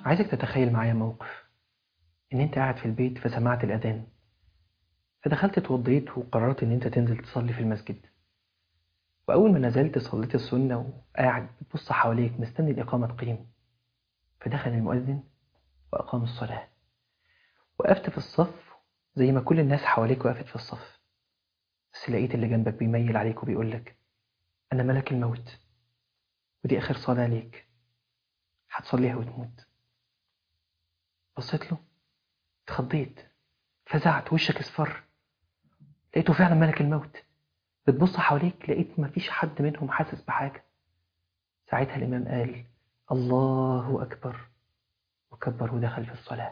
عايزك تتخيل معايا موقف إن أنت قاعد في البيت فسمعت الأذان فدخلت اتوضيت وقررت إن أنت تنزل تصلي في المسجد وأول ما نزلت صليت السنة وقاعد بتبص حواليك مستني الإقامة تقيم فدخل المؤذن وأقام الصلاة وقفت في الصف زي ما كل الناس حواليك وقفت في الصف بس لقيت اللي جنبك بيميل عليك وبيقول لك أنا ملك الموت ودي آخر صلاة ليك هتصليها وتموت بصيت له اتخضيت فزعت وشك اصفر لقيته فعلا ملك الموت بتبص حواليك لقيت مفيش حد منهم حاسس بحاجة ساعتها الإمام قال الله أكبر وكبر ودخل في الصلاة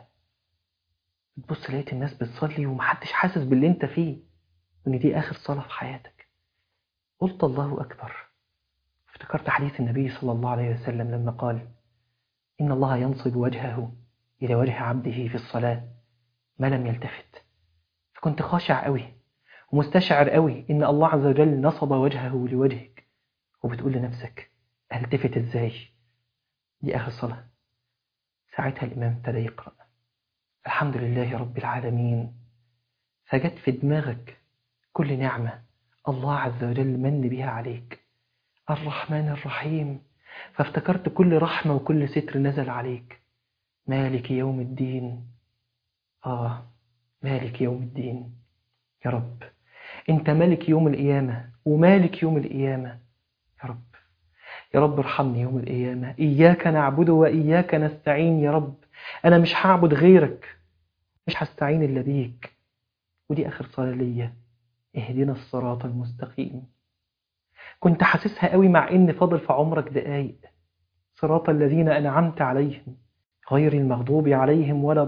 بتبص لقيت الناس بتصلي ومحدش حاسس باللي انت فيه وان دي آخر صلاة في حياتك قلت الله أكبر افتكرت حديث النبي صلى الله عليه وسلم لما قال إن الله ينصب وجهه إلى وجه عبده في الصلاة ما لم يلتفت فكنت خاشع قوي ومستشعر قوي إن الله عز وجل نصب وجهه لوجهك وبتقول لنفسك ألتفت إزاي دي آخر صلاة ساعتها الإمام ابتدى يقرأ الحمد لله رب العالمين فجت في دماغك كل نعمة الله عز وجل من بها عليك الرحمن الرحيم فافتكرت كل رحمة وكل ستر نزل عليك مالك يوم الدين آه مالك يوم الدين يا رب أنت مالك يوم القيامة ومالك يوم القيامة يا رب يا رب ارحمني يوم القيامة إياك نعبد وإياك نستعين يا رب أنا مش هعبد غيرك مش هستعين إلا بيك ودي آخر صلاة ليا اهدنا الصراط المستقيم كنت حاسسها قوي مع إن فاضل في عمرك دقايق صراط الذين أنعمت عليهم غير المغضوب عليهم ولا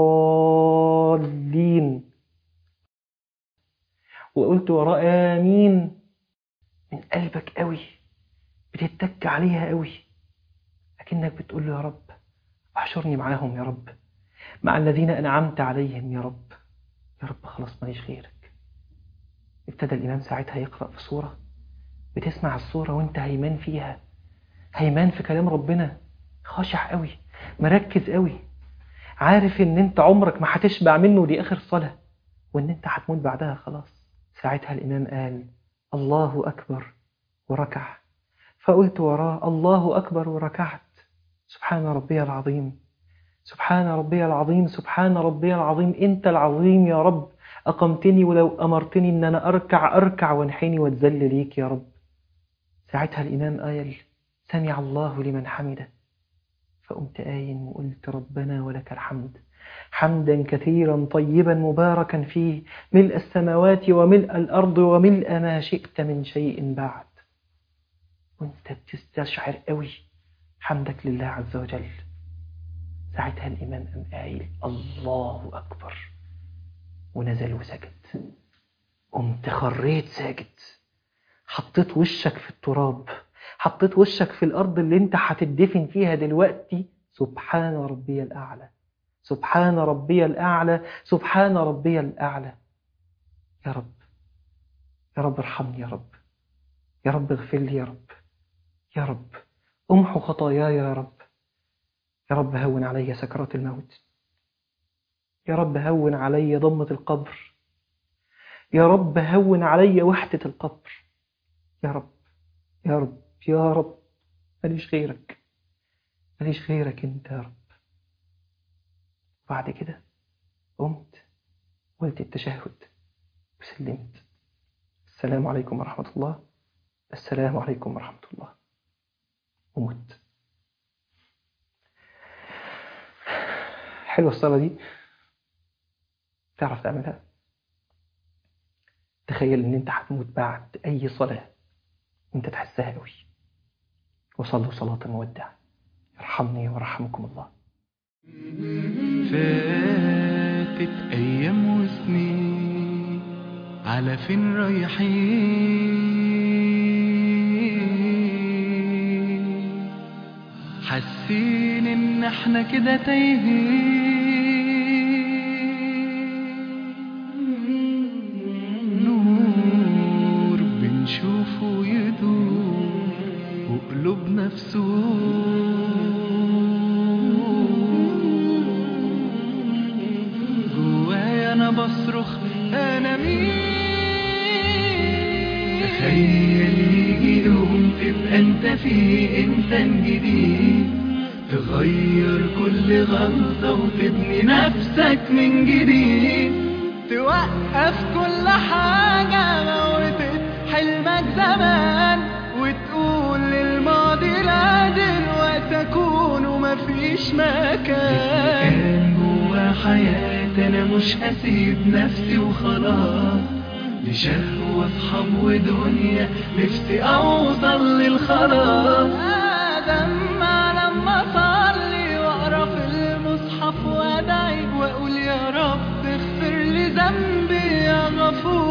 الضالين وقلت وراء آمين من قلبك قوي بتتك عليها قوي لكنك بتقول له يا رب احشرني معاهم يا رب مع الذين أنعمت عليهم يا رب يا رب خلاص ماليش غيرك ابتدى الإمام ساعتها يقرأ في صورة بتسمع الصورة وانت هيمان فيها هيمان في كلام ربنا خاشع قوي مركز قوي عارف ان انت عمرك ما هتشبع منه دي اخر صلاة وان انت هتموت بعدها خلاص ساعتها الامام قال الله اكبر وركع فقلت وراه الله اكبر وركعت سبحان ربي العظيم سبحان ربي العظيم سبحان ربي العظيم انت العظيم يا رب اقمتني ولو امرتني ان انا اركع اركع وانحني واتذل ليك يا رب ساعتها الامام قال سمع الله لمن حمده فقمت آين وقلت ربنا ولك الحمد حمدا كثيرا طيبا مباركا فيه ملء السماوات وملء الأرض وملء ما شئت من شيء بعد وانت بتستشعر قوي حمدك لله عز وجل ساعتها الإمام قام قايل الله أكبر ونزل وسجد قمت خريت ساجد حطيت وشك في التراب حطيت وشك في الأرض اللي انت هتدفن فيها دلوقتي سبحان ربي الأعلى سبحان ربي الأعلى سبحان ربي الأعلى يا رب يا رب ارحمني يا رب يا رب اغفر لي يا رب يا رب امحو خطاياي يا رب يا رب هون علي سكرات الموت يا رب هون علي ضمة القبر يا رب هون علي وحدة القبر يا رب يا رب يا رب ماليش غيرك ماليش غيرك انت يا رب بعد كده قمت قلت التشهد وسلمت السلام عليكم ورحمة الله السلام عليكم ورحمة الله ومت حلوة الصلاة دي تعرف تعملها تخيل ان انت هتموت بعد اي صلاة انت تحسها قوي وصلوا صلاة مودع يرحمني ورحمكم الله فاتت أيام وسنين على فين رايحين حاسين إن احنا كده تايهين نور بنشوفه يدور وقلوبنا في سور وانا بصرخ انا مين تخيل يجي يوم تبقى انت فيه انسان جديد تغير كل غلطة وتبني نفسك من جديد توقف كل حاجة موتت حلمك زمان وتقول للماضي لا دلوقتي أكون ومفيش مكان كان جوا حياتي أنا مش هسيب نفسي وخلاص لشهوة أصحاب ودنيا نفسي أوصل للخلاص آدم لما أصلي وأقرأ في المصحف وأدعي وأقول يا رب اغفر لي ذنبي يا غفور